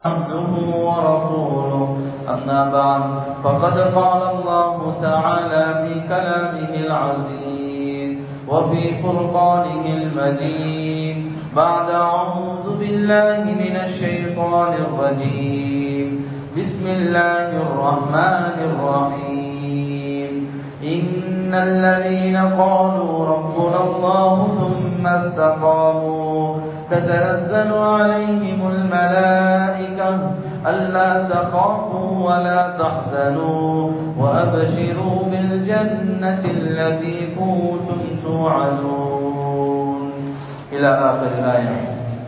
عبده ورسوله أما بعد فقد قال الله تعالى في كلامه العزيز وفي فرقانه المجيد بعد أعوذ بالله من الشيطان الرجيم بسم الله الرحمن الرحيم إن الذين قالوا ربنا الله ثم استقاموا تتنزل عليهم الملائكة ألا تخافوا ولا تحزنوا وأبشروا بالجنة التي كنتم توعدون إلى آخر الآية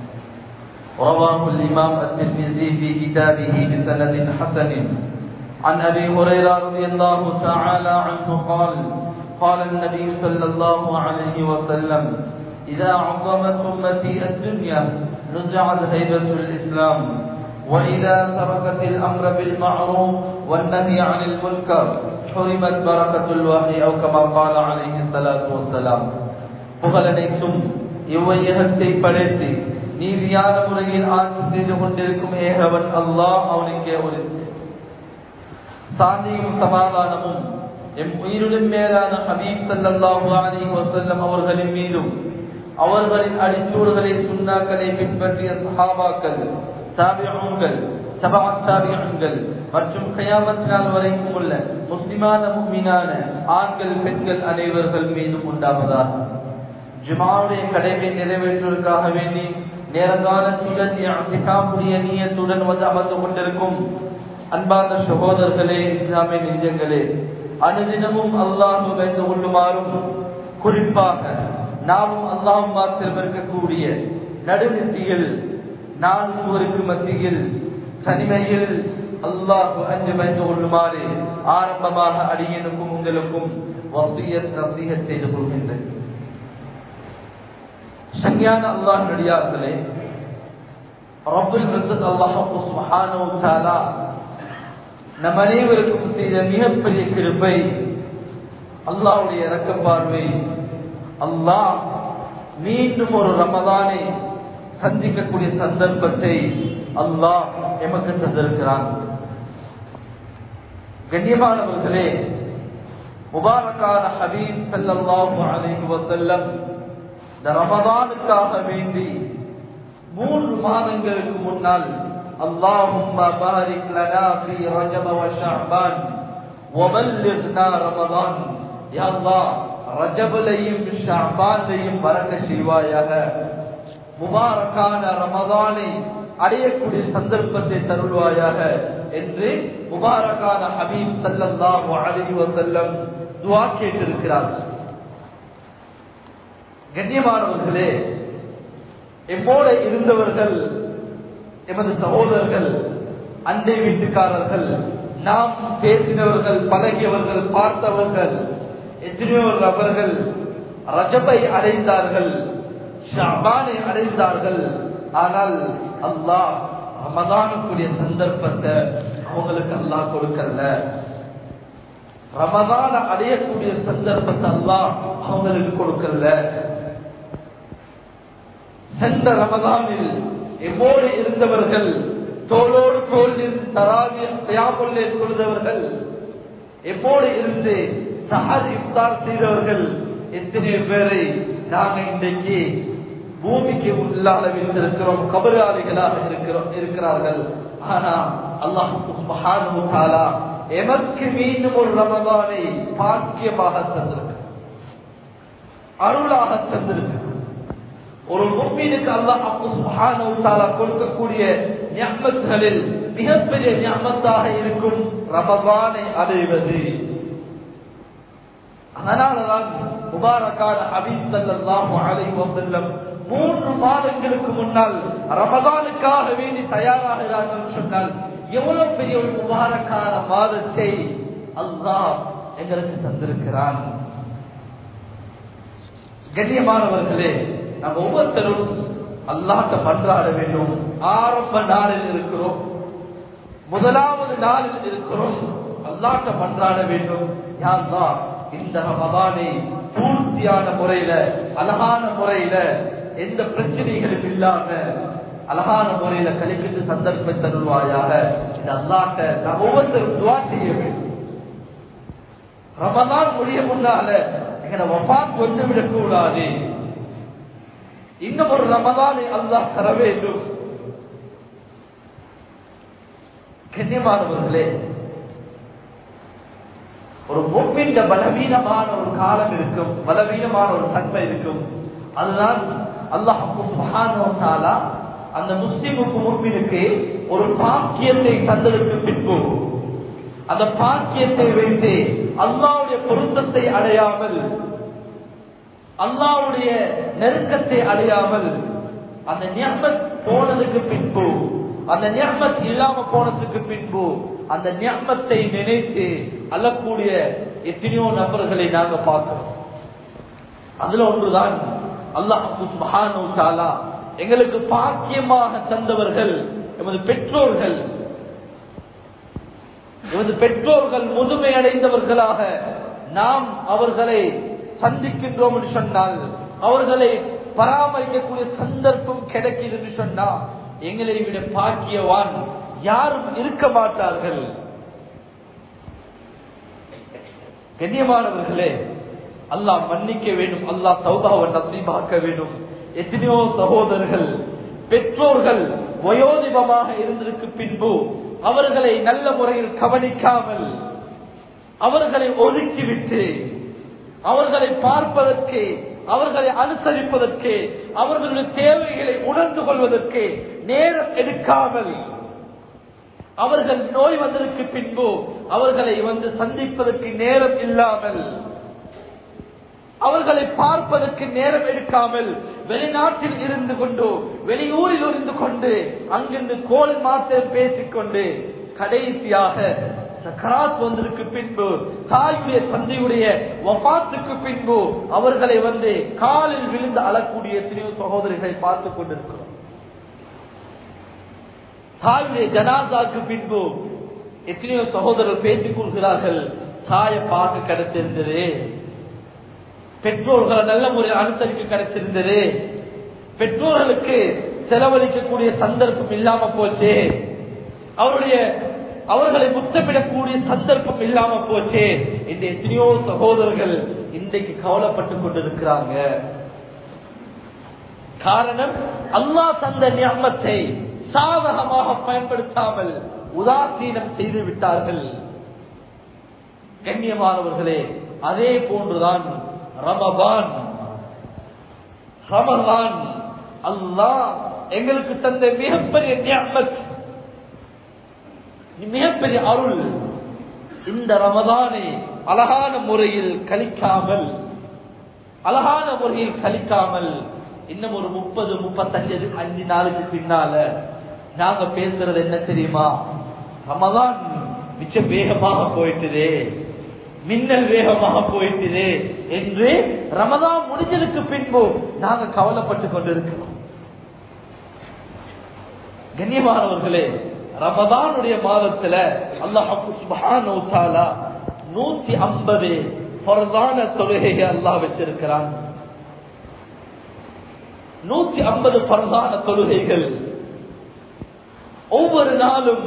رواه الإمام الترمذي في كتابه بسند حسن عن أبي هريرة رضي الله تعالى عنه قال قال النبي صلى الله عليه وسلم إذا عظمت أمتي الدنيا نزعت هيبة الإسلام وإذا تركت الأمر بالمعروف والنهي عن المنكر حرمت بركة الوحي أو كما قال عليه الصلاة والسلام புகழனைத்தும் இவ்வையகத்தை படைத்து நீதியான முறையில் ஆட்சி செய்து கொண்டிருக்கும் ஏகவன் அல்லாஹ் அவனுக்கே ஒரு சாந்தியும் சமாதானமும் எம் உயிருடன் மேலான ஹபீப் சல்லாஹூ அலி வசல்லம் அவர்களின் மீதும் அவர்களின் அடிச்சூடுகளை சுண்ணாக்களை பின்பற்றிய சஹாபாக்கள் தாபியங்கள் சபாத்தாபியங்கள் மற்றும் கயாமத்தினால் வரைக்கும் உள்ள முஸ்லிமான முக்மீனான ஆண்கள் பெண்கள் அனைவர்கள் மீதும் உண்டாவதாக ஜுமாவுடைய கடமை நிறைவேற்றுவதற்காக வேண்டி நேரங்காலத்துடன் அசிகாமுடைய நீயத்துடன் வந்து அமர்ந்து கொண்டிருக்கும் அன்பார்ந்த சகோதரர்களே இஸ்லாமிய நெஞ்சங்களே அனுதினமும் அல்லாஹு வைத்து கொள்ளுமாறும் குறிப்பாக நாமும் அல்லாஹும் மாத்திரம் இருக்கக்கூடிய நடுநித்தியில் நான் சுவருக்கு மத்தியில் தனிமையில் அல்லாஹு அஞ்சு வைத்து கொள்ளுமாறு ஆரம்பமாக அடியனுக்கும் உங்களுக்கும் வசியத் நசீக செய்து கொள்கின்றேன் சங்கியான அல்லாஹ் நடிகார்களே ரபுல் மிசத் அல்லாஹு சுப்ஹானஹு தஆலா நம் அனைவருக்கும் செய்த மிகப்பெரிய கிருபை அல்லாஹ்வுடைய இறக்க பார்வை அல்லாஹ் மீண்டும் ஒரு ரமதானை சந்திக்கக்கூடிய சந்தர்ப்பத்தை அல்லாஹ் எமக்கு தந்திருக்கிறான் கண்ணியமானவர்களே முபாரக்கான ஹபீப் சல்லாஹு அலைஹி வஸல்லம் இந்த ரமதானுக்காக வேண்டி மூன்று மாதங்களுக்கு முன்னால் اللهم بارك لنا في رجب وشعبان وبلغنا رمضان يا الله ரஜபலையும் ஷாபானையும் பறக்க செய்வாயாக முபாரக்கான ரமதானை அடையக்கூடிய சந்தர்ப்பத்தை தருள்வாயாக என்று முபாரக்கான ஹபீப் சல்லல்லாஹு அலைஹி வஸல்லம் துஆ கேட்டிருக்கிறார் கண்ணியமானவர்களே எம்மோட இருந்தவர்கள் எமது சகோதரர்கள் அண்டை வீட்டுக்காரர்கள் நாம் பேசினவர்கள் பழகியவர்கள் பார்த்தவர்கள் எத்தனையோ நபர்கள் ரஜபை அடைந்தார்கள் ஷாபானை அடைந்தார்கள் ஆனால் அல்லாஹ் ரமதானுக்குரிய சந்தர்ப்பத்தை அவங்களுக்கு அல்லாஹ் கொடுக்கல ரமதான அடையக்கூடிய சந்தர்ப்பத்தை அல்லாஹ் அவங்களுக்கு கொடுக்கல சென்ற ரமதானில் எம்மோடு இருந்தவர்கள் தோளோடு தோல் தராவி தயாமுல்லே கொள்தவர்கள் எப்போடு இருந்து சஹர் இஃப்தார் செய்தவர்கள் எத்தனை பேரை நாங்கள் இன்றைக்கு பூமிக்கு உள்ளால வைத்திருக்கிறோம் கபராளிகளாக இருக்கிறோம் இருக்கிறார்கள் ஆனா அல்லாஹ் எமக்கு மீண்டும் ஒரு ரமதானை பாக்கியமாக தந்திருக்கு அருளாக தந்திருக்கு ஒரு மும்மீனுக்கு அல்லாஹ் கொடுக்கக்கூடிய ஞாபகங்களில் மிகப்பெரிய ஞாபகத்தாக இருக்கும் ரமபானை அடைவது அதனாலதான் முபாரக்கான ஹபீப் சல்லாஹு அலைஹி வஸல்லம் மூன்று மாதங்களுக்கு முன்னால் ரமதானுக்காக வேண்டி தயாராகிறார்கள் சொன்னால் எவ்வளவு பெரிய ஒரு முபாரக்கான மாதத்தை அல்லாஹ் எங்களுக்கு தந்திருக்கிறான் கண்ணியமானவர்களே நம்ம ஒவ்வொருத்தரும் அல்லாட்ட மன்றாட வேண்டும் ஆரம்ப நாளில் இருக்கிறோம் முதலாவது நாளில் இருக்கிறோம் அல்லாட்ட மன்றாட வேண்டும் யாருந்தா இந்த ரமதானை பூர்த்தியான முறையில அழகான முறையில எந்த பிரச்சனைகளும் இல்லாம அழகான முறையில கழிக்கிட்டு சந்தர்ப்பம் தருவாயாக இந்த அல்லாட்ட நாம் ஒவ்வொருத்தரும் துவா செய்ய வேண்டும் ரமதான் முடிய முன்னால எங்களை வபாத் வந்து விடக்கூடாது இன்னும் ஒரு ரமதானை அல்லாஹ் தர வேண்டும் கண்ணியமானவர்களே ஒரு முப்பிந்த பலவீனமான ஒரு காலம் இருக்கும் பலவீனமான ஒரு தன்மை இருக்கும் அதுதான் அல்லாஹாலா அந்த முஸ்லிமுக்கு முன்பினுக்கு ஒரு பாக்கியத்தை தந்ததற்கு பின்பு அந்த பாக்கியத்தை வைத்து அல்லாவுடைய பொருத்தத்தை அடையாமல் அல்லாவுடைய நெருக்கத்தை அடையாமல் அந்த நியமத் போனதுக்கு பின்பு அந்த நியமத் இல்லாம போனதுக்கு பின்பு அந்த நியமத்தை நினைத்து அள்ளக்கூடிய எத்தனையோ நபர்களை நாங்க பார்க்கிறோம் அதுல ஒன்றுதான் அல்லாஹ் எங்களுக்கு பாக்கியமாக தந்தவர்கள் எமது பெற்றோர்கள் எமது பெற்றோர்கள் முதுமை அடைந்தவர்களாக நாம் அவர்களை சந்திக்கின்றோம் என்று சொன்னால் அவர்களை பராமரிக்கக்கூடிய சந்தர்ப்பம் கிடைக்குது என்று சொன்னா எங்களை விட பாக்கியவான் யாரும் இருக்க மாட்டார்கள் கண்ணியமானவர்களே அல்லாஹ் மன்னிக்க வேண்டும் அல்லாஹ் சௌதாவை நசீபாக்க வேண்டும் எத்தனையோ சகோதரர்கள் பெற்றோர்கள் வயோதிபமாக இருந்திருக்கு பின்பு அவர்களை நல்ல முறையில் கவனிக்காமல் அவர்களை ஒதுக்கிவிட்டு அவர்களை பார்ப்பதற்கு அவர்களை அனுசரிப்பதற்கு அவர்களுடைய தேவைகளை உணர்ந்து கொள்வதற்கு நேரம் எடுக்காமல் அவர்கள் நோய் வந்ததற்கு பின்பு அவர்களை வந்து சந்திப்பதற்கு நேரம் இல்லாமல் அவர்களை பார்ப்பதற்கு நேரம் எடுக்காமல் வெளிநாட்டில் இருந்து கொண்டு வெளியூரில் இருந்து கொண்டு அங்கிருந்து கோல் மாத்திரம் பேசிக்கொண்டு கடைசியாக சக்கராத் வந்ததற்கு பின்பு தாயுடைய தந்தையுடைய வபாத்துக்கு பின்பு அவர்களை வந்து காலில் விழுந்து அழக்கூடிய எத்தனையோ சகோதரிகளை பார்த்துக் கொண்டிருக்கிறோம் தாயுடைய ஜனாதாக்கு பின்பு எத்தனையோ சகோதரர்கள் பேசிக் கொள்கிறார்கள் தாய பார்க்க கிடைச்சிருந்தது பெற்றோர்களை நல்ல முறையில் அனுசரிக்க கிடைச்சிருந்தது பெற்றோர்களுக்கு செலவழிக்கக்கூடிய சந்தர்ப்பம் இல்லாம போச்சு அவருடைய அவர்களை முத்தமிடக்கூடிய சந்தர்ப்பம் இல்லாம போச்சு இந்த எத்தனையோ சகோதரர்கள் இன்றைக்கு கவலைப்பட்டுக் கொண்டிருக்கிறாங்க காரணம் அல்லாஹ் தந்த ஞாபகத்தை சாதகமாக பயன்படுத்தாமல் உதாசீனம் செய்து விட்டார்கள் கண்ணியமானவர்களே அதே போன்றுதான் ரமபான் ரமபான் அல்லாஹ் எங்களுக்கு தந்த மிகப்பெரிய ஞாபகத் மிகப்பெரிய அருள் இந்த ரமதானை அழகான முறையில் கழிக்காமல் அழகான முறையில் கழிக்காமல் இன்னும் ஒரு முப்பது முப்பத்தஞ்சு அஞ்சு நாளுக்கு பின்னால நாங்க பேசுறது என்ன தெரியுமா ரமதான் மிச்சம் வேகமாக போயிட்டுதே மின்னல் வேகமாக போயிட்டுதே என்று ரமதான் முடிஞ்சதுக்கு பின்பு நாங்க கவலைப்பட்டு கொண்டிருக்கிறோம் கண்ணியமானவர்களே ரமதானுடைய மாதத்துல அல்லாஹ் நூத்தி ஐம்பது பொருளான தொழுகையை அல்லாஹ் வச்சிருக்கிறான் நூத்தி ஐம்பது பரதான தொழுகைகள் ஒவ்வொரு நாளும்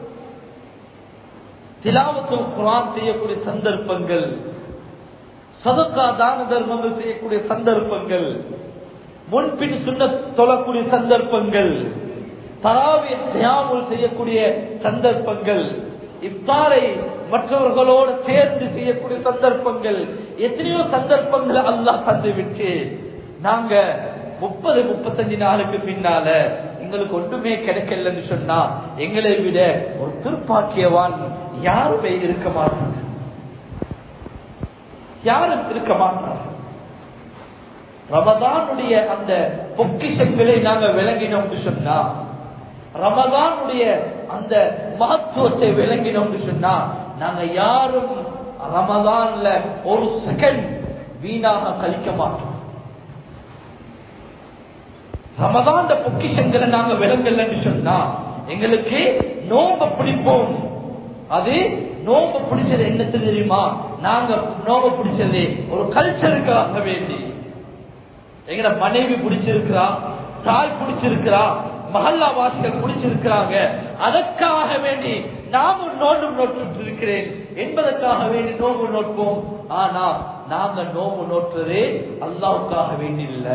திலாவத்து குரான் செய்யக்கூடிய சந்தர்ப்பங்கள் சதக்கா தான தர்மங்கள் செய்யக்கூடிய சந்தர்ப்பங்கள் முன்பின் சுண்ண தொழக்கூடிய சந்தர்ப்பங்கள் தராவி தியாமுல் செய்யக்கூடிய சந்தர்ப்பங்கள் இஃப்தாரை மற்றவர்களோடு சேர்ந்து செய்யக்கூடிய சந்தர்ப்பங்கள் எத்தனையோ சந்தர்ப்பங்களை அல்லாஹ் தந்து விட்டு நாங்க முப்பது முப்பத்தஞ்சு நாளுக்கு பின்னால எங்களுக்கு ஒன்றுமே கிடைக்கலன்னு சொன்னா எங்களை விட ஒரு திருப்பாக்கியவான் யாருமே இருக்க மாட்டாங்க யாரும் இருக்க மாட்டாங்க ரமதானுடைய அந்த பொக்கிஷங்களை நாங்க விளங்கினோம்னு சொன்னா ரமதானுடைய அந்த மகத்துவத்தை விளங்கினோம்னு சொன்னா நாங்க யாரும் ரமதான்ல ஒரு செகண்ட் வீணாக கழிக்க மாட்டோம் ரமதான் பொக்கிஷங்களை நாங்க விளங்கலன்னு சொன்னா எங்களுக்கு நோம்ப பிடிப்போம் அது நோம்ப பிடிச்சது என்ன தெரியுமா நாங்க நோம்ப பிடிச்சது ஒரு கல்ச்சருக்காக வேண்டி எங்கட மனைவி பிடிச்சிருக்கிறா தாய் பிடிச்சிருக்கிறா மஹல்லா வாசிகள் குடிச்சிருக்கிறாங்க அதற்காக வேண்டி நாமும் நோன்பு நோட்டு இருக்கிறேன் என்பதற்காக வேண்டி நோன்பு நோட்போம் ஆனா நாங்க நோன்பு நோற்றுறதே அல்லாவுக்காக வேண்டி இல்ல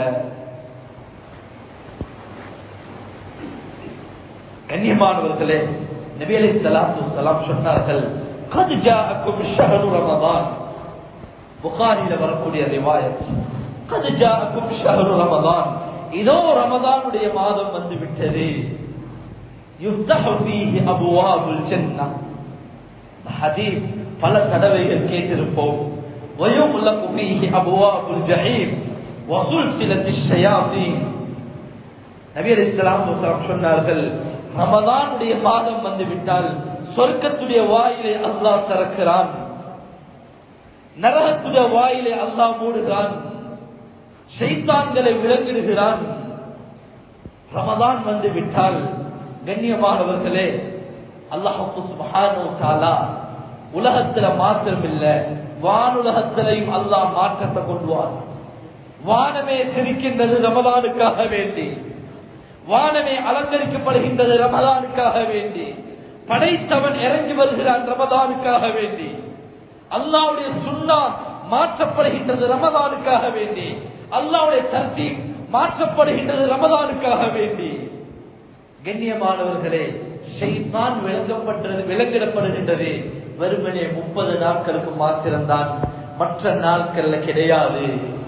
கண்ணியமானவர்களே நபி அலி சலாத்து சலாம் சொன்னார்கள் கது ஜாஅக்கும் ஷஹரு ரமதான் புகாரில வரக்கூடிய ரிவாயத் கது ஜாஅக்கும் ஷஹரு ரமதான் இதோ ரமதானுடைய மாதம் வந்து விட்டது யுஃப்தஹு ஃபீஹி அபுவாபுல் ஜன்னah ஹதீஸ் பல தடவைகள் கேட்டிருப்போம் ويغلق فيه أبواب الجحيم وسلسلة الشياطين நபி அலிஸ்லாம் சொன்னார்கள் ரமதானுடைய மாதம் வந்துவிட்டால் சொர்க்கத்துடைய வாயிலை அல்லாஹ் திறக்கிறான் நரகத்துடைய வாயிலை அல்லாஹ் மூடுகிறான் ஷைத்தான்களை விலங்கிடுகிறான் ரமதான் வந்து விட்டால் கண்ணியமானவர்களே அல்லாஹு சுப்ஹானஹு தஆலா உலகத்துல மாத்திரம் இல்ல வானுலகத்திலையும் அல்லாஹ் மாற்றத்தை கொண்டுவான் வானமே சிரிக்கின்றது ரமதானுக்காக வேண்டி வானமே அலங்கரிக்கப்படுகின்றது ரமதானுக்காக வேண்டி படைத்தவன் இறங்கி வருகிறான் ரமதானுக்காக வேண்டி அல்லாவுடைய சுண்ணா மாற்றப்படுகின்றது ரமதானுக்காக வேண்டி அல்லாவுடைய தர்த்தி மாற்றப்படுகின்றது ரமதானுக்காக வேண்டி கண்ணியமானவர்களே ஷைத்தான் விளங்கப்பட்டது விளங்கிடப்படுகின்றது வெறுமனே முப்பது நாட்களுக்கு மாத்திரம்தான் மற்ற நாட்கள்ல கிடையாது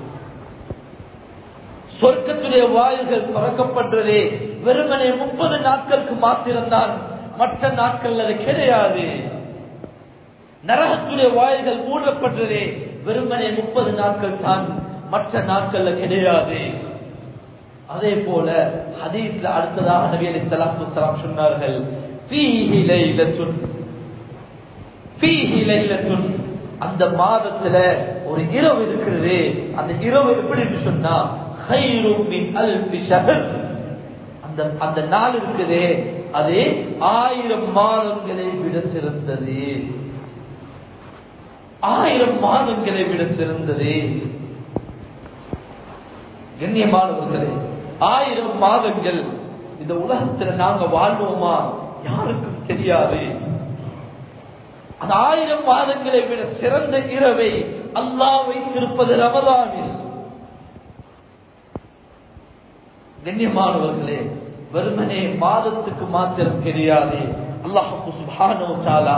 சொர்க்கத்துடைய வாயில்கள் திறக்கப்பட்டதே வெறுமனே முப்பது நாட்களுக்கு மாத்திரம்தான் மற்ற நாட்கள் அது கிடையாது நரகத்துடைய வாயில்கள் மூடப்பட்டதே வெறுமனே முப்பது நாட்கள் தான் மற்ற நாட்கள்ல கிடையாது அதே போல ஹதீஸ்ல அடுத்ததாக நபி அலி சலாத்து சலாம் சொன்னார்கள் "ஃபீஹி லைலத்துன்." "ஃபீஹி லைலத்துன்." அந்த மாதத்துல ஒரு இரவு இருக்கிறது அந்த இரவு எப்படி என்று சொன்னா "ஹைரும் மின் அல்ஃபி ஷஹர்." அந்த அந்த நாள் இருக்குதே அது ஆயிரம் மாதங்களை விட சிறந்தது ஆயிரம் மாதங்களை விட சிறந்தது கண்ணியமானவர்களே ஆயிரம் மாதங்கள் இந்த உலகத்துல நாங்க வாழ்வோமா யாருக்கும் தெரியாது அந்த ஆயிரம் மாதங்களை விட சிறந்த இரவை அல்லாஹ் வைத்திருப்பது ரமதானில் கண்ணியமானவர்களே வெறுமனே மாதத்துக்கு மாத்திரம் தெரியாது அல்லாஹு சுப்ஹானஹு தஆலா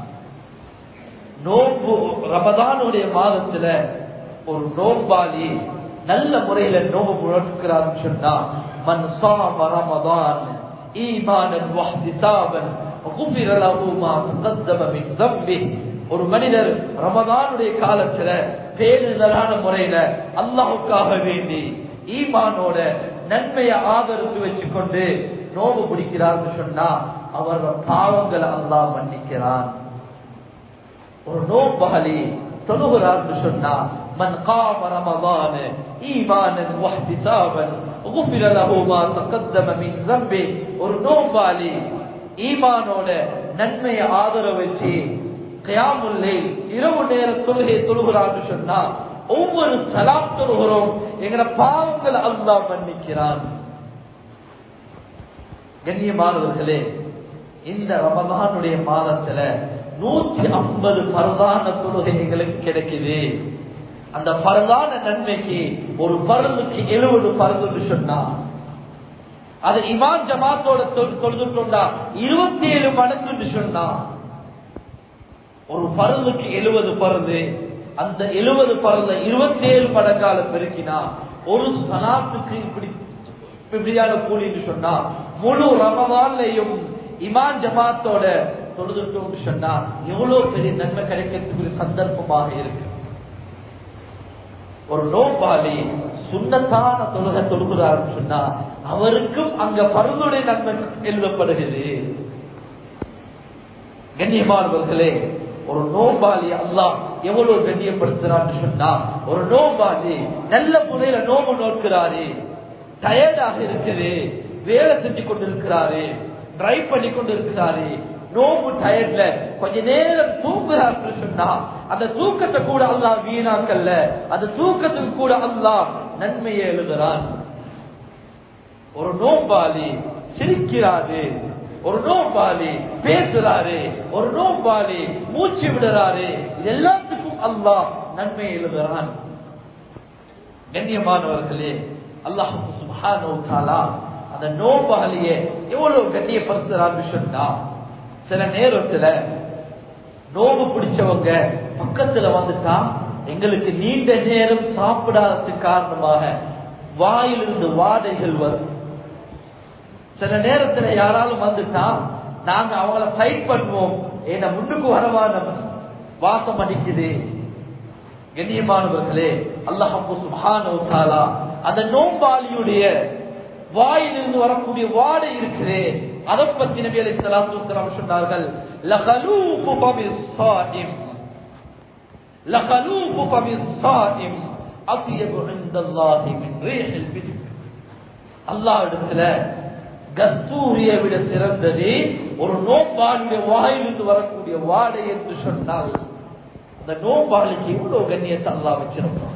நோன்பு ரமதானுடைய மாதத்துல ஒரு நோம்பாளி நல்ல முறையில நோம்பு நோக்கிறான்னு சொன்னா மன் சாம ரமதான் ஈமானன் வஹ்திசாபன் غفر له ما تقدم من ذنبه ஒரு மனிதர் ரமதானுடைய காலத்துல பேருதலான முறையில அல்லாஹுக்காக வேண்டி ஈமானோட நன்மையை ஆதரித்து வச்சுக்கொண்டு நோவு பிடிக்கிறார்னு சொன்னா அவர் பாவங்களை அல்லாஹ் மன்னிக்கிறான் ஒரு நோம்பாளி தொழுகிறார்னு சொன்னா மன் காம ரமதான ஈமானன் வஹ்திசாபன் غفر له ما تقدم من ذنبه ஒரு நோம்பாளி ஈமானோட நன்மையை ஆதரவு வச்சு கயாமுல்லை இரவு நேர தொழுகை தொழுகிறான்னு சொன்னா ஒவ்வொரு சலாம் தொழுகிறோம் எங்கட பாவங்களை அல்லாஹ் மன்னிக்கிறான் கண்ணியமானவர்களே இந்த ரமதானுடைய மாதத்துல நூத்தி ஐம்பது பரதான தொழுகை எங்களுக்கு கிடைக்குது அந்த பரதான நன்மைக்கு ஒரு பருந்துக்கு எழுபது பருந்துன்னு சொன்னா அது இமான் ஜமாத்தோட தொழுது கொண்டா இருபத்தி ஏழு மடங்குன்னு சொன்னா ஒரு பருந்துக்கு எழுபது பருந்து அந்த எழுபது பருந்த இருபத்தி ஏழு மடங்கால பெருக்கினா ஒரு சலாத்துக்கு இப்படி இப்படியான கூலின்னு சொன்னா முழு ரமவான்லையும் இமான் ஜமாத்தோட தொழுதுட்டோம்னு சொன்னா எவ்வளவு பெரிய நன்மை கிடைக்கிறதுக்கு சந்தர்ப்பமாக இருக்கு ஒரு நோபாளி சுண்ணத்தான தொழுகை தொழுகிறாருன்னு சொன்னா அவருக்கும் அங்க பருந்துடைய நன்மை எழுதப்படுகிறது கண்ணியமானவர்களே ஒரு நோபாளி அல்லாஹ் எவ்வளவு கண்ணியப்படுத்துறான்னு சொன்னா ஒரு நோபாளி நல்ல முறையில நோம்பு நோக்கிறாரு டயர்டாக இருக்குது வேலை செஞ்சு கொண்டிருக்கிறாரு டிரைவ் பண்ணி கொண்டிருக்கிறாரு நோம்பு டயர்ட்ல கொஞ்ச நேரம் தூங்குறாரு சொன்னா அந்த தூக்கத்தை கூட அல்லாஹ் வீணாக்கல்ல அந்த தூக்கத்துக்கு கூட அல்லாஹ் நன்மையை எழுதுறான் ஒரு நோம்பாளி சிரிக்கிறாரு ஒரு நோம்பாளி பேசுறாரு ஒரு நோம்பாளி மூச்சு விடுறாரு இது எல்லாத்துக்கும் அல்லாஹ் நன்மை எழுதுறான் கண்ணியமானவர்களே அல்லாஹ் சுப்ஹானஹு வ தஆலா அந்த நோம்பாளியை எவ்வளவு கண்ணியப்படுத்துறான்னு சொன்னா சில நேரத்துல நோம்பு பிடிச்சவங்க பக்கத்துல வந்துட்டா எங்களுக்கு நீண்ட நேரம் சாப்பிடாததுக்கு காரணமாக வாயிலிருந்து வாடைகள் வரும் சில நேரத்துல யாராலும் வந்துட்டா நாங்க அவங்கள ஃபைட் பண்ணுவோம் என்ன முன்னுக்கு வரவான வாசம் அடிக்குது கண்ணியமானவர்களே அல்லாஹு சுப்ஹானஹு வ தஆலா அந்த நோம்பாளியுடைய வாயிலிருந்து வரக்கூடிய வாடை இருக்குது அதை பத்தி நபி அலைஹி ஸலாத்து வஸலாம் சொன்னார்கள் லகலூஃபு ஃபமிஸ் ஸாயிம் லகலூஃபு ஃபமிஸ் ஸாயிம் அத்யபு இன்தல்லாஹி மின் ரீஹில் மிஸ்க் அல்லாஹ் இடத்துல கஸ்தூரியை விட சிறந்தது ஒரு நோம்பாளியுடைய வாயிலிருந்து வரக்கூடிய வாடை என்று சொன்னால் அந்த நோம்பாளிக்கு இவ்வளவு கண்ணியத்தை அல்லாஹ் வச்சிருப்பான்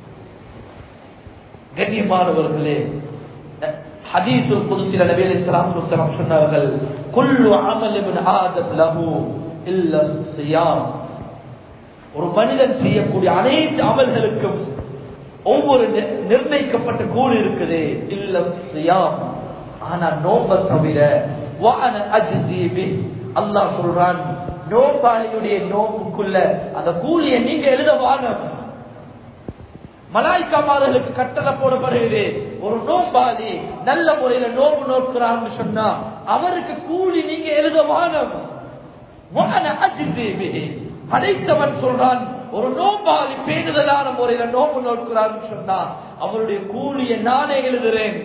கண்ணியமானவர்களே ஹதீஸ் புதுசில நபி அலைஹிஸ்ஸலாத்து வஸலாம் சொன்னார்கள் குல்லு அமல் இப்னு ஆதம் லஹு இல்ல ஸியாம் ஒரு மனிதன் செய்யக்கூடிய அனைத்து அமல்களுக்கும் ஒவ்வொரு நி- நிர்ணயிக்கப்பட்ட கூலி இருக்குது இல்ல ஸியாம் ஆனா நோம்ப தவிர வான அஜ்ஸி பி அல்லாஹ் சொல்றான் நோம்பாளியுடைய நோம்புக்குள்ள அந்த கூலியை நீங்க எழுத வானம் மலாய்க்காமார்களுக்கு கட்டளை போடப்படுகிறது ஒரு நோம்பாளி நல்ல முறையில நோம்பு நோக்கிறான்னு சொன்னா அவருக்கு கூலி நீங்க எழுத வானம் வான அஜ்ஸி பிஹி. படைத்தவன் சொல்றான் ஒரு நோம்பாளி பேணுதலான முறையில நோம்பு நோக்கிறான்னு சொன்னா அவருடைய கூலியை நானே எழுதுறேன்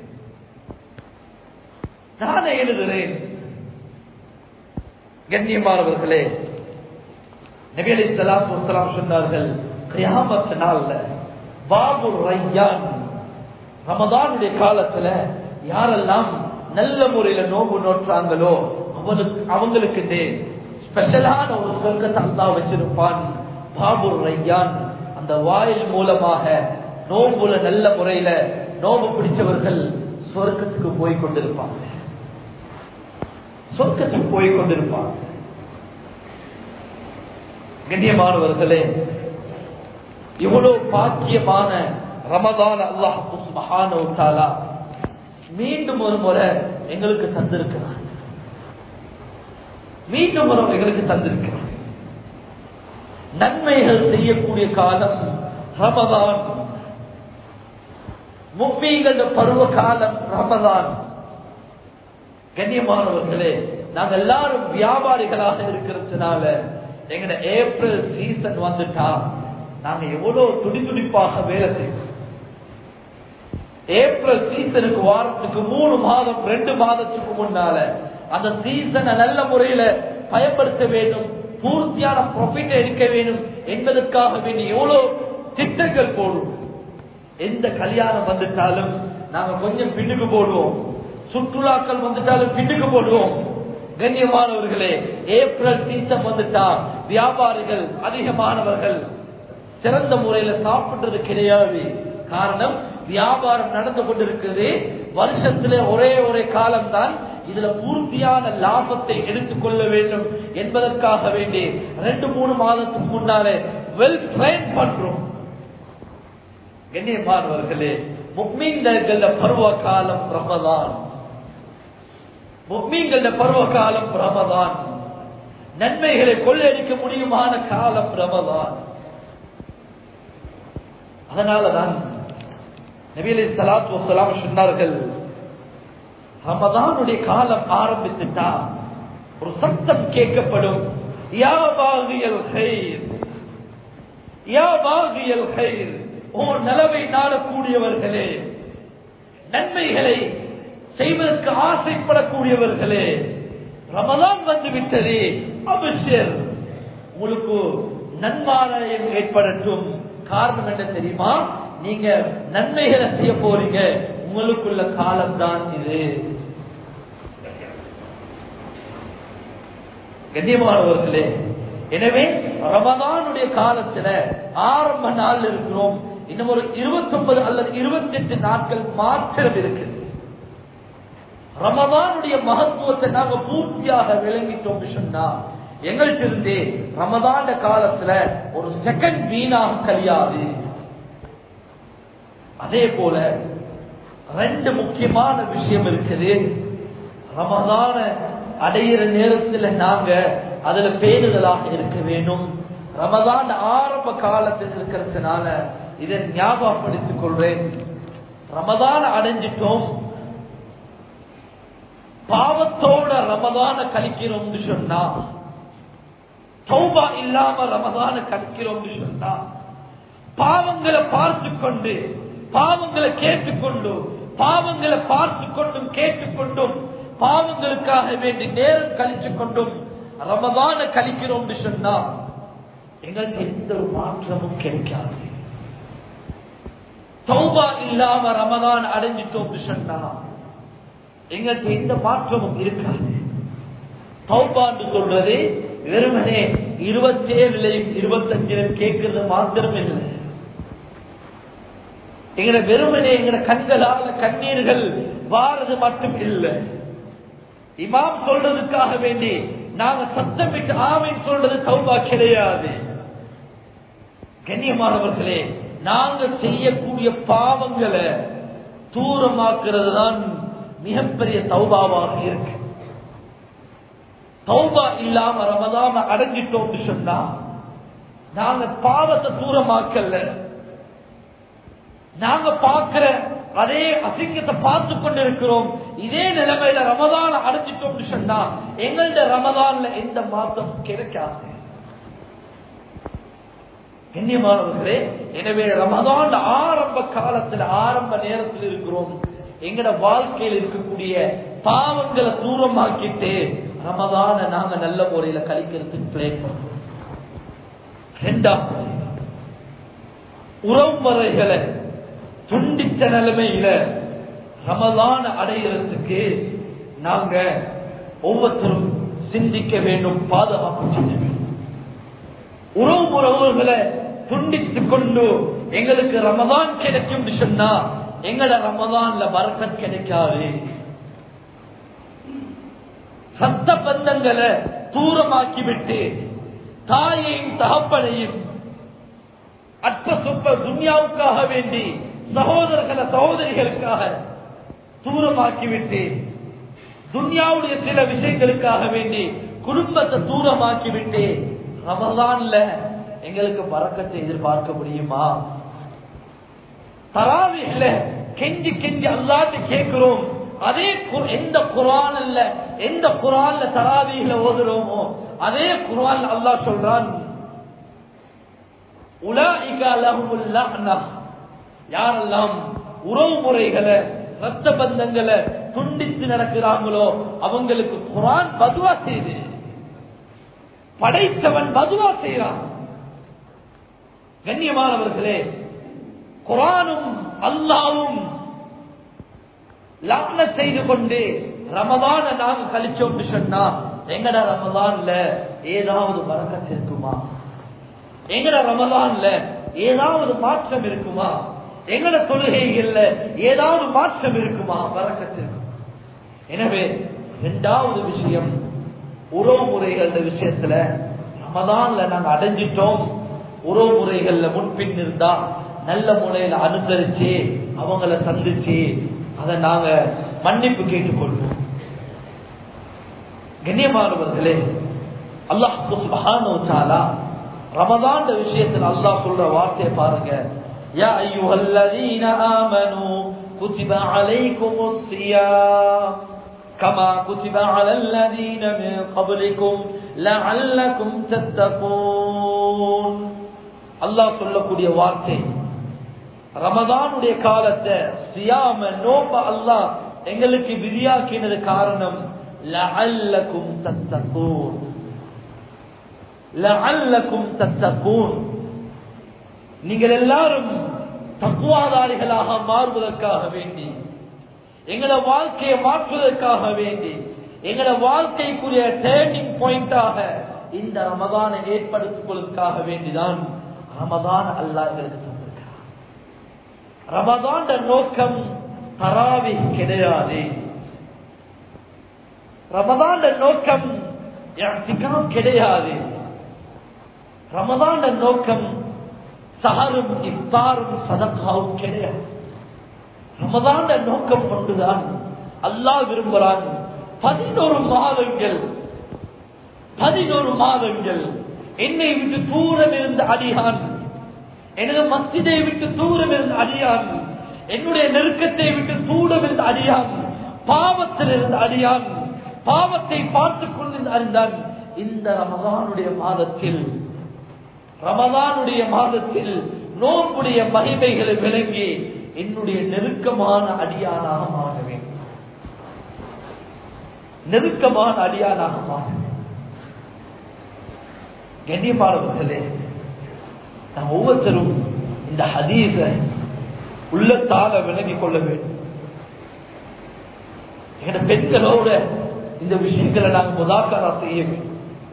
நானே எழுதுறேன் கண்ணியமானவர்களே நபி அலி சலாத்து வசலாம் சொன்னார்கள் கியாமத்து நாள்ல பாபு ரையான் ரமதானுடைய காலத்துல யாரெல்லாம் நல்ல முறையில நோம்பு நோற்றாங்களோ அவனுக்கு அவங்களுக்கு ஸ்பெஷலான ஒரு சொர்க்கத்தை அல்லாஹ் வச்சிருப்பான் பாபு ரையான் அந்த வாயில் மூலமாக நோம்புல நல்ல முறையில நோம்பு பிடிச்சவர்கள் சொர்க்கத்துக்கு போய் கொண்டிருப்பாங்க சொர்க்கத்துக்கு போய் கொண்டிருப்பாங்க கண்ணியமானவர்களே இவ்வளவு பாக்கியமான ரமதான அல்லாஹ் சுப்ஹானஹு வ தஆலா மீண்டும் ஒரு முறை எங்களுக்கு தந்திருக்கிறார் மீண்டும் ஒரு முறை எங்களுக்கு தந்திருக்கிறார் நன்மைகள் செய்யக்கூடிய காலம் ரமதான் முப்பீங்கள பருவ காலம் ரமதான் கண்ணியமானவர்களே நாங்க எல்லாரும் வியாபாரிகளாக இருக்கிறதுனால எங்கட ஏப்ரல் சீசன் வந்துட்டா நாங்க எவ்வளவு துடி துடிப்பாக வேலை செய்வோம் ஏப்ரல் சீசனுக்கு வாரத்துக்கு மூணு மாதம் ரெண்டு மாதத்துக்கு முன்னால அந்த சீசனை நல்ல முறையில பயன்படுத்த வேண்டும் பூர்த்தியான ப்ராஃபிட் எடுக்க வேண்டும் என்பதற்காக வேண்டி எவ்வளவு திட்டங்கள் போடும் எந்த கல்யாணம் வந்துட்டாலும் நாங்க கொஞ்சம் பின்னுக்கு போடுவோம் சுற்றுலாக்கள் வந்துட்டாலும் பின்னுக்கு போடுவோம் கண்ணியமானவர்களே ஏப்ரல் சீசன் வந்துட்டா வியாபாரிகள் அதிகமானவர்கள் சிறந்த முறையில சாப்பிடுறது கிடையாது காரணம் வியாபாரம் நடந்து கொண்டிருக்கிறது வருஷத்துல ஒரே ஒரே காலம் தான் இதுல பூர்த்தியான லாபத்தை எடுத்துக்கொள்ள வேண்டும் என்பதற்காக வேண்டி ரெண்டு மூணு மாதத்துக்கு முன்னாலே வெல் ட்ரெயின் பண்றோம் கண்ணியமானவர்களே முக்மீன்கள பருவ காலம் ரமதான் முக்மீன்கள பருவ காலம் ரமதான் நன்மைகளை கொள்ளையடிக்க முடியுமான காலம் ரமதான் அதனாலதான் நபியலி சலாத்து வசலாம் சொன்னார்கள் ரமதானுடைய காலம் ஆரம்பித்துட்டா ஒரு சத்தம் கேட்கப்படும் யா பாகியல் ஹைர் யா பாகியல் ஹைர் ஓ நலவை நாடக்கூடியவர்களே நன்மைகளை செய்வதற்கு ஆசைப்படக்கூடியவர்களே ரமதான் வந்து விட்டதே அவசியர் உங்களுக்கு நன்மாலயம் ஏற்படட்டும் காரணம் என்ன தெரியுமா நீங்க நன்மைகளை செய்ய போறீங்க உங்களுக்குள்ள காலம்தான் இது கண்ணியமானவர்களே எனவே ரமதானுடைய காலத்துல ஆரம்ப நாள் இருக்கிறோம் இன்னும் ஒரு இருபத்தி ஒன்பது அல்லது இருபத்தி எட்டு நாட்கள் மாத்திரம் இருக்கு ரமதானுடைய மகத்துவத்தை நாங்க பூர்த்தியாக விளங்கிட்டோம் சொன்னா எங்கள்கிட்ட இருந்தே ரமதான காலத்துல ஒரு செகண்ட் வீணாக கழியாது அதே போல ரெண்டு முக்கியமான விஷயம் இருக்குது ரமதான அடையிற நேரத்துல நாங்க அதுல பேணுதலாக இருக்க வேண்டும் ரமதான் ஆரம்ப காலத்தில் இருக்கிறதுனால இதை ஞாபகப்படுத்திக் கொள்றேன் ரமதான் அடைஞ்சிட்டோம் பாவத்தோட ரமதான கழிக்கிறோம்னு சொன்னா சௌபா இல்லாம ரமதான கழிக்கிறோம்னு சொன்னா பாவங்களை பார்த்து கொண்டு பாவங்களை கேட்டுக்கொண்டு பாவங்களை பார்த்து கொண்டும் கேட்டுக்கொண்டும் பாவங்களுக்காக வேண்டி நேரம் கழிச்சு கொண்டும் ரமதான கழிக்கிறோம் சொன்னா எங்களுக்கு எந்த ஒரு மாற்றமும் கிடைக்காது சௌபா இல்லாம ரமதான் அடைஞ்சிட்டோம் சொன்னா எங்களுக்கு எந்த மாற்றமும் இருக்காது தௌபான்னு சொல்றது வெறுமனே இருபத்தேழுலையும் இருபத்தஞ்சிலும் கேட்கறது மாத்திரம் இல்லை எங்கட வெறுமனே எங்கட கண்களால கண்ணீர்கள் வாரது மட்டும் இல்லை இமாம் சொல்றதுக்காக வேண்டி நாங்க சத்தமிட்டு ஆவின் சொல்றது தௌபா கிடையாது கண்ணியமானவர்களே நாங்க செய்யக்கூடிய பாவங்களை தூரமாக்குறது தான் மிகப்பெரிய தௌபாவாக இருக்கு தௌபா இல்லாம ரமதாம அடைஞ்சிட்டோம் சொன்னா நாங்க பாவத்தை தூரமாக்கல நாங்க பார்க்கிற அதே அசிங்கத்தை பார்த்து கொண்டிருக்கிறோம் இதே நிலைமையில ரமதான அடைஞ்சிட்டோம் சொன்னா எங்கள்ட ரமதான்ல எந்த மாற்றம் கிடைக்காது கண்ணியமானவர்களே எனவே ரமதான் ஆரம்ப காலத்துல ஆரம்ப நேரத்தில் இருக்கிறோம் எங்கட வாழ்க்கையில் இருக்கக்கூடிய பாவங்களை தூரமாக்கிட்டு ரமதான நாங்க நல்ல முறையில கழிக்கிறதுக்கு பிளேன் பண்றோம் ரெண்டாவது உறவு முறைகளை துண்டித்த நிலைமையில ரமதான அடைகிறதுக்கு நாங்க ஒவ்வொருத்தரும் சிந்திக்க வேண்டும் பாதுகாப்பு செய்ய வேண்டும் உறவு உறவுகளை துண்டித்துக் கொண்டு எங்களுக்கு ரமதான் கிடைக்கும் சொன்னா எங்கட ரமதான்ல வரக்கத் கிடைக்காது சத்த பந்தங்களை தூரமாக்கி விட்டு தாயையும் தகப்பனையும் அற்ப சொப்ப துன்யாவுக்காக வேண்டி சகோதரர்களை சகோதரிகளுக்காக தூரமாக்கிவிட்டு துன்யாவுடைய சில விஷயங்களுக்காக வேண்டி குடும்பத்தை தூரமாக்கிவிட்டு ரமதான்ல எங்களுக்கு பறக்கத்தை எதிர்பார்க்க முடியுமா தராவில கெஞ்சி கெஞ்சி அல்லாட்டு கேட்கிறோம் அதே கு- எந்த குரான் அல்ல எந்த குரான்ல தராவிகளை ஓதுறோமோ அதே குரான் அல்லாஹ் சொல்றான் உலாஇக லஹுமுல் லஅனா. யாரெல்லாம் உறவு முறைகளை ரத்த பந்தங்களை துண்டித்து நடக்கிறாங்களோ அவங்களுக்கு குரான் பதுவா செய்து படைத்தவன் பதுவா செய்கிறான் கண்ணியமானவர்களே குரானும் அல்லாவும் லாக்ன செய்து கொண்டு ரமதான நாங்க கழிச்சோம் சொன்னா எங்கட ரமதான்ல ஏதாவது வரக்கத்து இருக்குமா எங்கட ரமதான்ல ஏதாவது மாற்றம் இருக்குமா எங்கட தொழுகைகள்ல ஏதாவது மாற்றம் இருக்குமா வரக்கத்து இருக்கும் எனவே இரண்டாவது விஷயம் உறவு முறைகள் விஷயத்துல ரமதான்ல நாங்க அடைஞ்சிட்டோம் உறவு முறைகள்ல முன்பின் இருந்தா நல்ல முறையில அனுசரிச்சு அவங்கள சந்திச்சு அதை நாங்க மன்னிப்பு கேட்டுக்கொள்வோம் கண்ணியமானவர்களே அல்லாஹ் சுப்ஹானஹு வ தஆலா ரமதான் விஷயத்தில் அல்லாஹ் சொல்ற வார்த்தையை பாருங்க யா அய்யுஹல்லதீன ஆமனூ குதிப அலைக்குமுஸ் ஸியாம் கமா குதிப அலல்லதீன மின் கப்லிக்கும் லஅல்லக்கும் தத்தகூன் அல்லாஹ் சொல்லக்கூடிய வார்த்தை ரமதானுடைய காலத்தை சியாம நோம்ப அல்லாஹ் எங்களுக்கு விதியாக்கினது காரணம் லஅல்லக்கும் தத்தகூன் லஅல்லக்கும் தத்தகூன் நீங்கள் எல்லாரும் தக்குவாதாரிகளாக மாறுவதற்காக வேண்டி எங்களோட வாழ்க்கையை மாற்றுவதற்காக வேண்டி எங்களோட வாழ்க்கைக்குரிய டேர்னிங் பாயிண்டாக இந்த ரமதானை ஏற்படுத்திக் கொள்வதற்காக வேண்டிதான் ரமதான் அல்லாஹ் எங்களுக்கு தந்திருக்கிறார் ரமதான் நோக்கம் தராவி கிடையாது ரமதான் நோக்கம் இஅ்திகாஃப் கிடையாது ரமதான் நோக்கம் சஹரும் இஃப்தாரும் சதகாவும் கிடையாது ரமதான் நோக்கம் கொண்டுதான் அல்லாஹ் விரும்புகிறான் பதினோரு மாதங்கள் பதினோரு மாதங்கள் என்னை விட்டு தூரம் இருந்த அடியான் எனது மஸ்ஜிதை விட்டு தூரம் இருந்த அடியான் என்னுடைய நெருக்கத்தை விட்டு தூரம் இருந்த அடியான் பாவத்தில் இருந்த அடியான் பாவத்தை பார்த்துக் கொண்டிருந்த அறிந்தான் இந்த ரமதானுடைய மாதத்தில் ரமதானுடைய மாதத்தில் நோம்புடைய மகிமைகளை விளங்கி என்னுடைய நெருக்கமான அடியானாக மாற வேண்டும் நெருக்கமான அடியானாக மாற வேண்டும் கண்ணியமானவர்களே நாம் ஒவ்வொருத்தரும் இந்த ஹதீஸ உள்ளத்தால விளங்கிக் கொள்ள வேண்டும் எங்க பெண்களோட இந்த விஷயங்களை நாங்கள் முதாக்கரா செய்ய வேண்டும்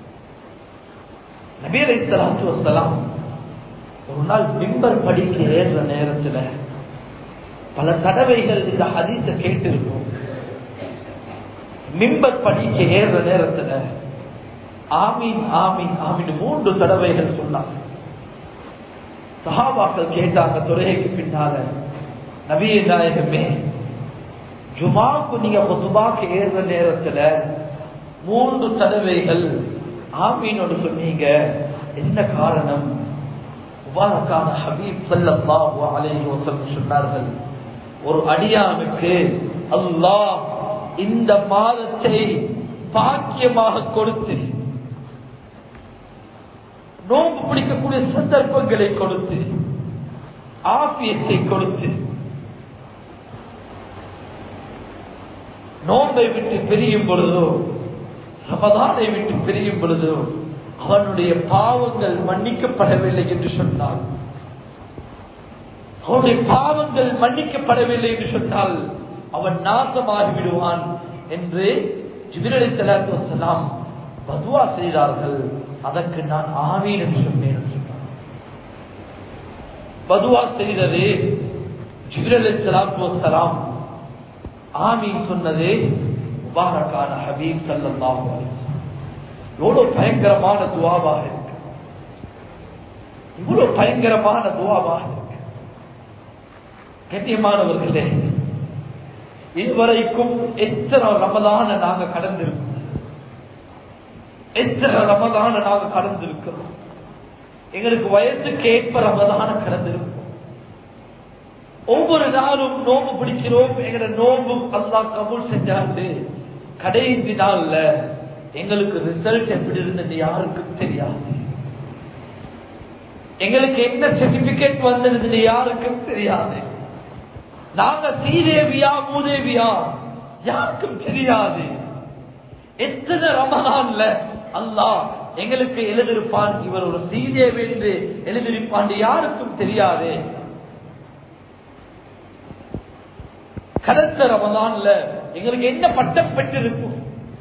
நபீர் இஸ்லாத்து வசலாம் ஒரு நாள் மிம்பர் படிக்க ஏறுற நேரத்துல பல தடவைகள் இந்த ஹதீஸ கேட்டிருக்கும் மிம்பர் படிக்க ஏறுற நேரத்துல ஆமீன் ஆமீன் ஆமீன் மூன்று தடவைகள் சொன்னாங்க சஹாபாக்கள் கேட்டாங்க துறைக்கு பின்னால நபிய நாயகமே ஜுமாவுக்கு நீங்க பொதுவாக ஏறுற நேரத்துல மூன்று தடவைகள் ஆமீனோடு சொன்னீங்க என்ன காரணம் முபாரக்கான ஹபீப் சல்லல்லாஹு அலைஹி வஸல்லம் சொன்னார்கள் ஒரு அடியானுக்கு அல்லாஹ் இந்த மாதத்தை பாக்கியமாக கொடுத்து நோம்பு பிடிக்கக்கூடிய சந்தர்ப்பங்களை கொடுத்து ஆபியத்தை கொடுத்து நோம்பை விட்டு பிரியும் பொழுதோ ரமதானை விட்டு பிரியும் பொழுதோ அவனுடைய பாவங்கள் மன்னிக்கப்படவில்லை என்று சொன்னார் அவனுடைய பாவங்கள் மன்னிக்கப்படவில்லை என்று சொன்னால் அவன் நாசமாகி விடுவான் என்று ஜிபிரலி சலாத்து வசலாம் பதுவா செய்தார்கள் அதற்கு நான் ஆமீன் என்று சொன்னேன் என்று சொன்னார் பதுவா செய்தது ஜிபிரலி சலாத்து வசலாம் ஆமீன் சொன்னது முபாரக்கான ஹபீப் சல்லாஹு எவ்வளவு பயங்கரமான துவாவாக இருக்கு இவ்வளவு பயங்கரமான துவாவாக இருக்கு கண்ணியமானவர்களே இதுவரைக்கும் எத்தனை ரமதான நாங்க கடந்திருக்கோம் எத்தனை ரமதான நாங்க கடந்திருக்கிறோம் எங்களுக்கு வயசுக்கு ஏற்ப ரமதான கடந்திருக்கோம் ஒவ்வொரு நாளும் நோம்பு பிடிக்கிறோம் எங்கட நோம்பு அல்லா கபூல் செஞ்சாண்டு கடைசி நாள்ல எங்களுக்கு ரிசல்ட் எப்படி இருந்தது யாருக்கும் தெரியாது எங்களுக்கு என்ன சர்டிபிகேட் வந்திருந்தது யாருக்கும் தெரியாது நாங்க சீதேவியா மூதேவியா யாருக்கும் தெரியாது எத்தனை ரமதான்ல அல்லாஹ் எங்களுக்கு எழுதிருப்பான் இவர் ஒரு சீதேவி என்று எழுதிருப்பான் யாருக்கும் தெரியாது கடந்த ரமதான்ல எங்களுக்கு என்ன பட்டம் பெற்றிருக்கும்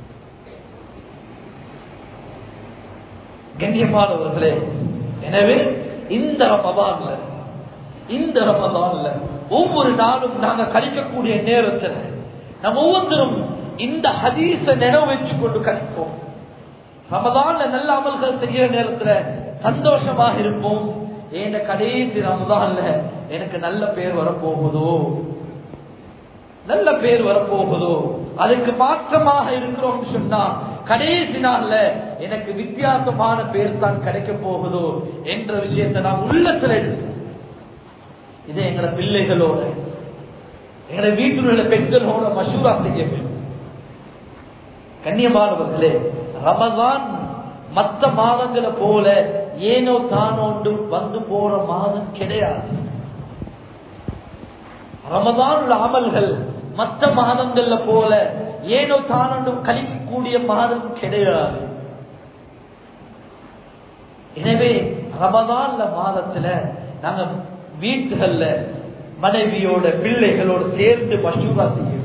கண்ணியமானவர்களே எனவே இந்த ரமதான்ல இந்த ரமதான்ல ஒவ்வொரு நாளும் நாங்க கழிக்கக்கூடிய நேரத்தில் நம்ம ஒவ்வொருத்தரும் இந்த ஹதீஸ நினைவு வச்சு கொண்டு கழிப்போம் ரமதான்ல நல்ல அமல்கள் செய்யற நேரத்துல சந்தோஷமாக இருப்போம் என் கடைசி ரமதான்ல எனக்கு நல்ல பேர் வரப்போகுதோ நல்ல பேர் வரப்போகுதோ அதுக்கு மாற்றமாக இருக்கிறோம் சொன்னா கடைசி நாள்ல எனக்கு வித்தியாசமான பேர் தான் கிடைக்க போகுதோ என்ற விஷயத்தை நாம் உள்ளத்துல எடுத்து இதை எங்களை பிள்ளைகளோட எங்களை வீட்டில் உள்ள பெண்களோட மசூரா செய்ய வேண்டும் கண்ணியமானவர்களே ரமதான் மற்ற மாதங்களை போல ஏனோ தானோண்டு வந்து போற மாதம் கிடையாது ரமதான் உள்ள அமல்கள் மற்ற மாதங்கள்ல போல ஏனோ தானோண்டு கழிக்கக்கூடிய மாதம் கிடையாது எனவே ரமதான்ல மாதத்துல நாங்க வீட்டுகள்ல மனைவியோட பிள்ளைகளோட சேர்ந்து மசூரா செய்ய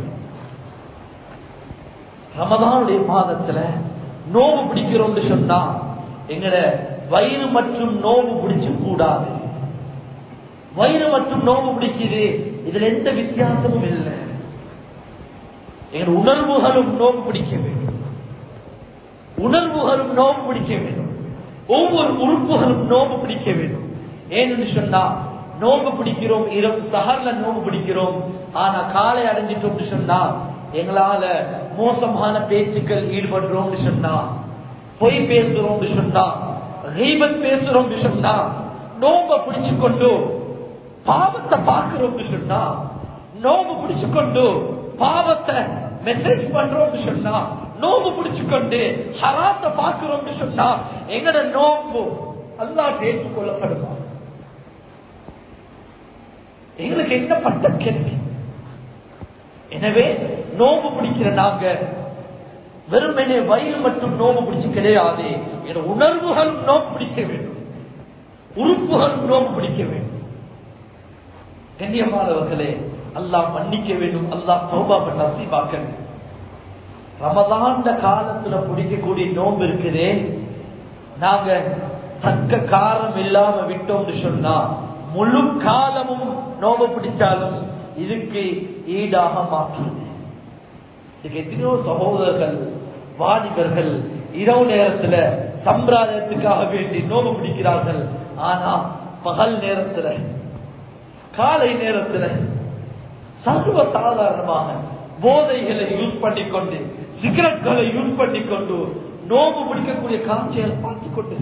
ரமதானுடைய மாதத்துல நோவு பிடிக்கிறோம் சொன்னா எங்கட வயிறு மற்றும் நோவு பிடிச்சு கூடாது வயிறு மற்றும் நோவு பிடிக்குது இதுல எந்த வித்தியாசமும் இல்லை எங்கள் உணர்வுகளும் நோவு பிடிக்க வேண்டும் உணர்வுகளும் நோம்பு பிடிக்க வேண்டும் ஒவ்வொரு உறுப்புகளும் நோம்பு பிடிக்க வேண்டும் ஏன்னு சொன்னா நோம்பு பிடிக்கிறோம் இரவு சகர்ல நோம்பு பிடிக்கிறோம் ஆனா காலை அடைஞ்சிட்டோம்னு சொன்னா எங்களால மோசமான பேச்சுக்கள் ஈடுபடுறோம்னு சொன்னா பொய் பேசுறோம்னு சொன்னா ரீபத் பேசுறோம்னு சொன்னா நோம்ப பிடிச்சு கொண்டு பாவத்தை பார்க்கிறோம்னு சொன்னா நோம்பு பிடிச்சு கொண்டு பாவத்தை மெசேஜ் பண்றோம்னு சொன்னா நோம்பு பிடிச்சு கொண்டு ஹராத்த பார்க்கிறோம்னு சொன்னா எங்கட நோம்பு அல்லாஹ் ஏற்றுக்கொள்ளப்படுமா எங்களுக்கு என்ன பட்ட கேள்வி எனவே நோம்பு பிடிக்கிற நாங்க வெறுமனே வயிறு மட்டும் நோம்பு பிடிச்சு கிடையாது என் உணர்வுகளும் நோம்பு பிடிக்க வேண்டும் உறுப்புகளும் நோம்பு பிடிக்க வேண்டும் கண்ணியமானவர்களே அல்லாஹ் மன்னிக்க வேண்டும் அல்லாஹ் தௌபா பண்ண நசீபாக்க வேண்டும் ரமதாண்ட காலத்துல பிடிக்கக்கூடிய நோம்பு இருக்குதே நாங்க தக்க காரம் இல்லாம விட்டோம்னு சொன்னா முழு காலமும் நோம்பு பிடிச்சாலும் இதுக்கு ஈடாக மாற்றுது இதுக்கு எத்தனையோ சகோதரர்கள் வாலிபர்கள் இரவு நேரத்துல சம்பிரதாயத்துக்காக வேண்டி நோம்பு பிடிக்கிறார்கள் ஆனா பகல் நேரத்துல காலை நேரத்துல சர்வ சாதாரணமாக போதைகளை யூஸ் பண்ணிக்கொண்டு சிகரெட்களை யூஸ் பண்ணிக்கொண்டு நோம்பு பிடிக்கக்கூடிய காட்சியை பார்த்து கொண்டு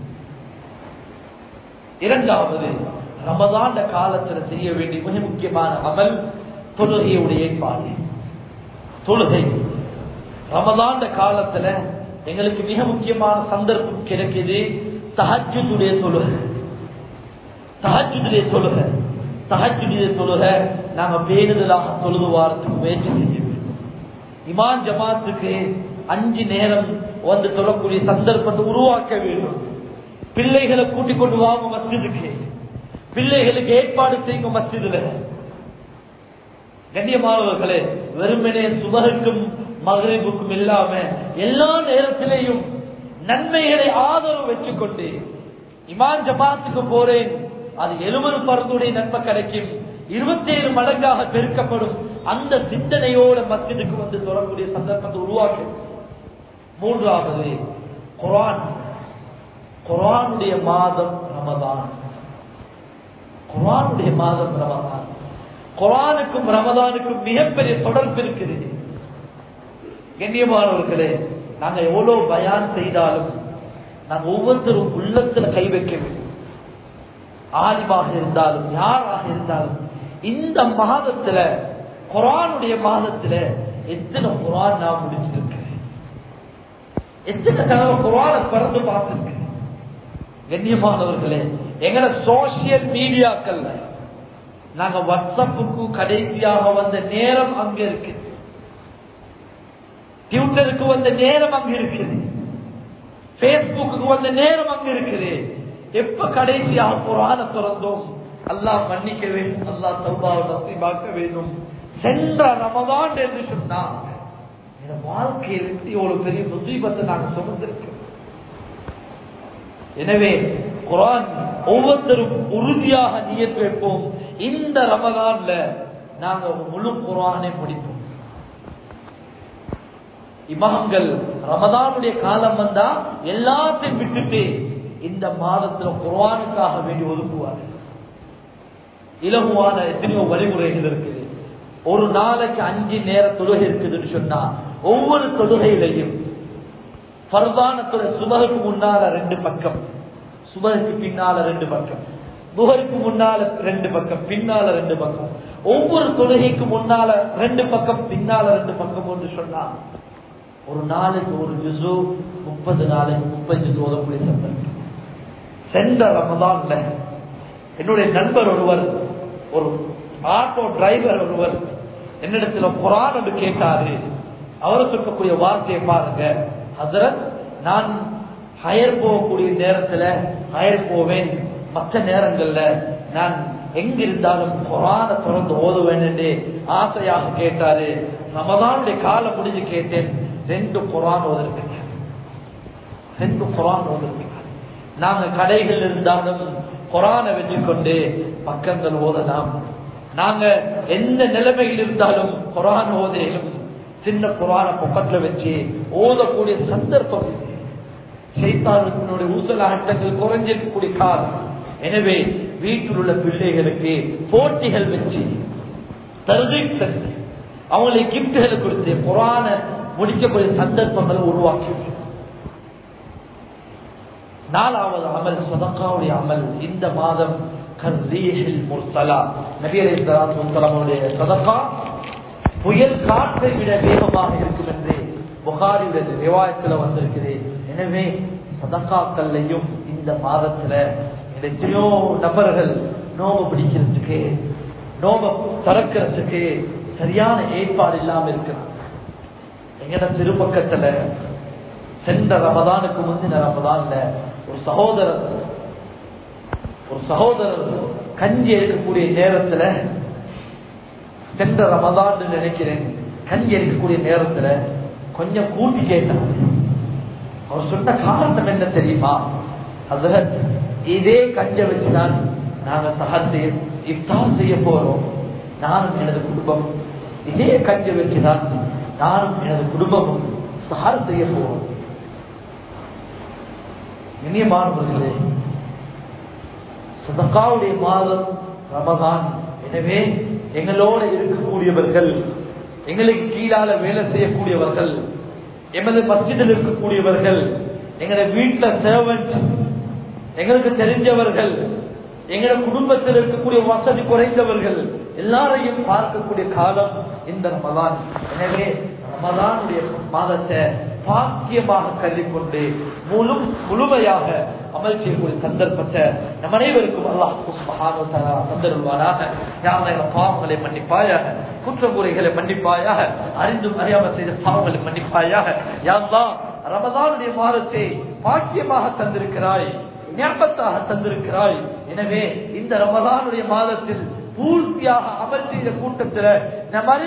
இரண்டாவது ரமதாண்ட காலத்துல செய்ய வேண்டிய மிக முக்கியமான அமல் தொழுகையுடைய ஏற்பாடு தொழுகை ரமதாண்ட காலத்துல எங்களுக்கு மிக முக்கியமான சந்தர்ப்பம் கிடைக்குது தஹஜுடைய தொழுகை தஹஜுடைய தொழுகை தஹஜுடைய தொழுகை நாங்க பேருதலாக தொழுது வாரத்துக்கு முயற்சி செய்ய இமான் ஜமாத்துக்கு அஞ்சு நேரம் வந்து தொழக்கூடிய சந்தர்ப்பத்தை உருவாக்க வேண்டும் பிள்ளைகளை கூட்டிக் கொண்டு வாங்க மஸ்ஜிதுக்கு பிள்ளைகளுக்கு ஏற்பாடு செய்யுங்க மஸ்ஜிதுல கண்ணியமானவர்களே வெறுமனே சுபருக்கும் மகரிபுக்கும் இல்லாம எல்லா நேரத்திலேயும் நன்மைகளை ஆதரவு வச்சுக்கொண்டு இமான் ஜமாத்துக்கு போறேன் அது எழுபது பருந்துடைய நன்மை கிடைக்கும் இருபத்தி ஏழு மடங்காக பெருக்கப்படும் அந்த சிந்தனையோட மஸ்ஜிதுக்கு வந்து தொடரக்கூடிய சந்தர்ப்பத்தை உருவாக்கு மூன்றாவது குரான் குரானுடைய மாதம் ரமதான் குரானுடைய மாதம் ரமதான் குரானுக்கும் ரமதானுக்கும் மிகப்பெரிய தொடர்பு இருக்குது கண்ணியமானவர்களே நாங்க எவ்வளவு பயான் செய்தாலும் நாங்க ஒவ்வொருத்தரும் உள்ளத்துல கை வைக்க வேண்டும் ஆலிமாக இருந்தாலும் யாராக இருந்தாலும் இந்த மாதத்துல குரானுடைய மாதத்துல எத்தனை குரான் நான் முடிச்சிருக்கேன் எத்தனை தடவை குரானை பிறந்து பார்த்திருக்கேன் கண்ணியமானவர்களே எங்கட சோசியல் மீடியாக்கள்ல நாங்க வாட்ஸ்அப்புக்கு கடைசியாக வந்த நேரம் அங்க இருக்கு ட்விட்டருக்கு வந்த நேரம் அங்க இருக்குது பேஸ்புக்கு வந்த நேரம் அங்க இருக்குது எப்ப கடைசியாக குரான திறந்தோம் அல்லாஹ் மன்னிக்க வேண்டும் அல்லாஹ் தௌபாவை நசீபாக்க வேண்டும் சென்ற ரமதான் என்று சொன்னாங்க இந்த வாழ்க்கையில் இவ்வளவு பெரிய முசீபத்தை நாங்கள் சுமந்திருக்கிறோம் எனவே குரான் ஒவ்வொருத்தரும் உறுதியாக நியத்து வைப்போம் இந்த ரமதான்ல நாங்க முழு குரானை படிப்போம் இமாம்கள் ரமதானுடைய காலம் வந்தா எல்லாத்தையும் விட்டுட்டு இந்த மாதத்துல குரானுக்காக வேண்டி ஒதுக்குவார்கள் இலகுவான எத்தனையோ வழிமுறைகள் இருக்குது ஒரு நாளைக்கு அஞ்சு நேர தொழுகை இருக்குதுன்னு சொன்னா ஒவ்வொரு தொழுகையிலையும் பரதான தொலை சுபகுக்கு முன்னால ரெண்டு பக்கம் சுபகுக்கு பின்னால ரெண்டு பக்கம் புகருக்கு முன்னால ரெண்டு பக்கம் பின்னால ரெண்டு பக்கம் ஒவ்வொரு தொழுகைக்கு முன்னால ரெண்டு பக்கம் பின்னால ரெண்டு பக்கம் என்று சொன்னா ஒரு நாளைக்கு ஒரு ஜுசு முப்பது நாளைக்கு முப்பது ஜுசு ஓதக்கூடிய சந்தர்ப்பம் சென்ற ரமதான்ல என்னுடைய நண்பர் ஒருவர் ஒரு ஆட்டோ டிரைவர் ஒருவர் என்னிடத்துல குரான் என்று கேட்டாரு அவர் சொல்லக்கூடிய வார்த்தையை பாருங்க ஹசரத் நான் ஹயர் போகக்கூடிய நேரத்துல ஹயர் போவேன் மற்ற நேரங்கள்ல நான் எங்க இருந்தாலும் குரான தொடர்ந்து ஓதுவேன் என்று ஆசையாக கேட்டாரு ரமதானுடைய காலம் முடிஞ்சு கேட்டேன் ரெண்டு குரான் ஓதிருக்கேன் ரெண்டு குரான் ஓதிருக்கேன் நாங்க கடைகள் இருந்தாலும் குரானை வச்சுக்கொண்டு பக்கங்கள் ஓதலாம் நாங்க எந்த நிலைமையில் இருந்தாலும் குரான் ஓதையிலும் சின்ன குரான பக்கத்துல வச்சு ஓதக்கூடிய சந்தர்ப்பம் இது. சைத்தானுடைய ஊசலாட்டங்கள் குறைஞ்சிருக்கக்கூடிய காலம் எனவே வீட்டில் உள்ள பிள்ளைகளுக்கு போட்டிகள் வச்சு தருகை தந்து அவங்களுக்கு கிப்டுகளை கொடுத்து புராண முடிக்கக்கூடிய சந்தர்ப்பங்களை உருவாக்கி நாலாவது அமல் சதக்காவுடைய அமல் இந்த மாதம் கர்ரீஹில் முர்சலா நபி அலைஹிஸ்ஸலாத்து வஸலாமுடைய சதக்கா புயல் காற்றை விட வேகமாக இருக்கும் என்று புகாரியுடைய ரிவாயத்தில் வந்திருக்குது எனவே சதக்காக்கள்லையும் இந்த மாதத்துல எத்தனையோ நபர்கள் நோம்பு பிடிக்கிறதுக்கு நோம்பை திறக்கிறதுக்கு சரியான ஏற்பாடு இல்லாம இருக்கிறாங்க எங்கட திருப்பக்கத்துல சென்ற ரமதானுக்கு முந்தின ரமதான்ல ஒரு சகோதரர் ஒரு சகோதரர் கஞ்சி எடுக்கக்கூடிய நேரத்துல சென்ற ரமதான் நினைக்கிறேன் கஞ்சி எடுக்கக்கூடிய நேரத்துல கொஞ்சம் கூட்டி கேட்டாங்க அவர் சொன்ன காரணம் என்ன தெரியுமா அதுல இதே கஞ்ச வச்சுதான் நாங்க சகத்தை இஃப்தார் செய்ய போறோம் நானும் எனது குடும்பம் இதே கஞ்ச வச்சுதான் நானும் எனது குடும்பமும் சஹர் செய்ய போறோம் இனியமானவர்களே சதக்காவுடைய மாதம் ரமதான் எனவே எங்களோட இருக்கக்கூடியவர்கள் எங்களுக்கு கீழால வேலை செய்யக்கூடியவர்கள் எமது மஸ்ஜிதில் இருக்கக்கூடியவர்கள் எங்களோட வீட்டுல சேவன்ட் எங்களுக்கு தெரிஞ்சவர்கள் எங்களோட குடும்பத்தில் இருக்கக்கூடிய வசதி குறைந்தவர்கள் எல்லாரையும் பார்க்கக்கூடிய காலம் இந்த ரமதான் எனவே ரமதானுடைய மாதத்தை பாக்கியமாக கருதிக்கொண்டு முழு முழுமையாக அமல் செய்யக்கூடிய சந்தர்ப்பத்தை நம் அனைவருக்கும் அல்லாஹ் தந்தருவாராக யாரை பாவங்களை மன்னிப்பாயாக குற்றமுறைகளை மன்னிப்பாயாக அறிந்தும் அறியாமல் செய்த பாவங்களை மன்னிப்பாயாக யாரெல்லாம் ரமதானுடைய மாதத்தை பாக்கியமாக தந்திருக்கிறாய் ஞாபகத்தாக தந்திருக்கிறாய் எனவே இந்த ரமதானுடைய மாதத்தில் பூர்த்தியாக அமல் செய்த கூட்டத்தில் நம்